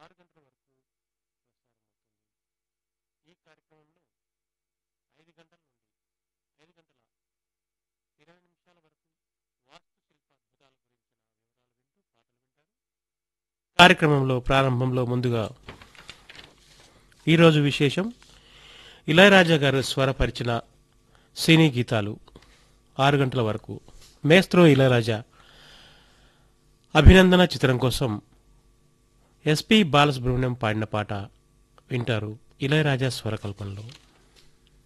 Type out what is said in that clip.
ఆరు గంటల వరకు ప్రసారమవుతుంది ఈ కార్యక్రమంలో ఐదు గంటల నుండి ఐదు గంటల ఇరవై నిమిషాల వరకు వాస్తుశిల్ప అద్భుతాల గురించిన వివరాలు వింటూ పాటలు వింటారు కార్యక్రమంలో ప్రారంభంలో ముందుగా ఈరోజు విశేషం ఇళయరాజా గారు స్వరపరిచిన సినీ గీతాలు ఆరు గంటల వరకు మేస్త్రో ఇళయరాజా అభినందన చిత్రం కోసం ఎస్పి బాలసుబ్రహ్మణ్యం పాడిన పాట వింటారు ఇళయరాజా స్వరకల్పనలో